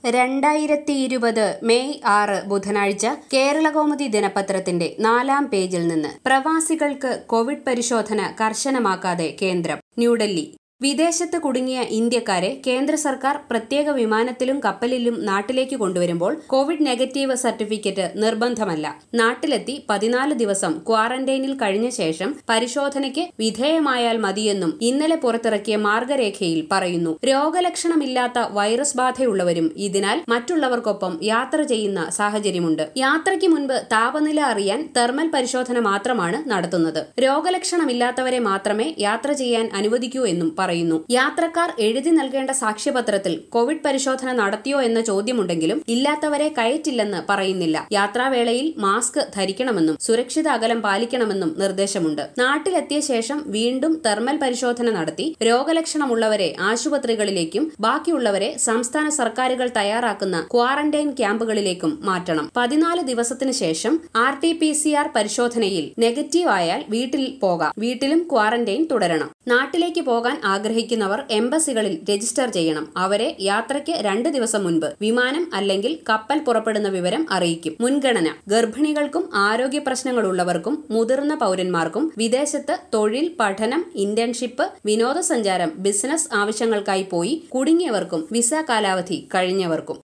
രണ്ടായിരത്തി ഇരുപത് മെയ് ആറ് ബുധനാഴ്ച കേരളകൗമുദി ദിനപത്രത്തിന്റെ നാലാം പേജിൽ നിന്ന് പ്രവാസികൾക്ക് കോവിഡ് പരിശോധന കർശനമാക്കാതെ കേന്ദ്രം ന്യൂഡൽഹി വിദേശത്ത് കുടുങ്ങിയ ഇന്ത്യക്കാരെ കേന്ദ്ര സർക്കാർ പ്രത്യേക വിമാനത്തിലും കപ്പലിലും നാട്ടിലേക്ക് കൊണ്ടുവരുമ്പോൾ കോവിഡ് നെഗറ്റീവ് സർട്ടിഫിക്കറ്റ് നിർബന്ധമല്ല നാട്ടിലെത്തി പതിനാല് ദിവസം ക്വാറന്റൈനിൽ കഴിഞ്ഞ ശേഷം പരിശോധനയ്ക്ക് വിധേയമായാൽ മതിയെന്നും ഇന്നലെ പുറത്തിറക്കിയ മാർഗരേഖയിൽ പറയുന്നു രോഗലക്ഷണമില്ലാത്ത വൈറസ് ബാധയുള്ളവരും ഇതിനാൽ മറ്റുള്ളവർക്കൊപ്പം യാത്ര ചെയ്യുന്ന സാഹചര്യമുണ്ട് യാത്രയ്ക്ക് മുൻപ് താപനില അറിയാൻ തെർമൽ പരിശോധന മാത്രമാണ് നടത്തുന്നത് രോഗലക്ഷണമില്ലാത്തവരെ മാത്രമേ യാത്ര ചെയ്യാൻ അനുവദിക്കൂ എന്നും പറയുന്നു യാത്രക്കാർ എഴുതി നൽകേണ്ട സാക്ഷ്യപത്രത്തിൽ കോവിഡ് പരിശോധന നടത്തിയോ എന്ന ചോദ്യമുണ്ടെങ്കിലും ഇല്ലാത്തവരെ കയറ്റില്ലെന്ന് പറയുന്നില്ല യാത്രാവേളയിൽ മാസ്ക് ധരിക്കണമെന്നും സുരക്ഷിത അകലം പാലിക്കണമെന്നും നിർദ്ദേശമുണ്ട് നാട്ടിലെത്തിയ ശേഷം വീണ്ടും തെർമൽ പരിശോധന നടത്തി രോഗലക്ഷണമുള്ളവരെ ആശുപത്രികളിലേക്കും ബാക്കിയുള്ളവരെ സംസ്ഥാന സർക്കാരുകൾ തയ്യാറാക്കുന്ന ക്വാറന്റൈൻ ക്യാമ്പുകളിലേക്കും മാറ്റണം പതിനാല് ദിവസത്തിന് ശേഷം R T P C R പരിശോധനയിൽ നെഗറ്റീവ് ആയാൽ വീട്ടിൽ പോകാം വീട്ടിലും ക്വാറന്റൈൻ തുടരണം നാട്ടിലേക്ക് പോകാൻ ആഗ്രഹിക്കുന്നവർ എംബസികളിൽ രജിസ്റ്റർ ചെയ്യണം അവരെ യാത്രയ്ക്ക് രണ്ട് ദിവസം മുൻപ് വിമാനം അല്ലെങ്കിൽ കപ്പൽ പുറപ്പെടുന്ന വിവരം അറിയിക്കും മുൻഗണന ഗർഭിണികൾക്കും ആരോഗ്യ പ്രശ്നങ്ങളുള്ളവർക്കും മുതിർന്ന പൗരന്മാർക്കും വിദേശത്ത് തൊഴിൽ പഠനം ഇന്റേൺഷിപ്പ് വിനോദസഞ്ചാരം ബിസിനസ് ആവശ്യങ്ങൾക്കായി പോയി കുടുങ്ങിയവർക്കും വിസ കാലാവധി കഴിഞ്ഞവർക്കും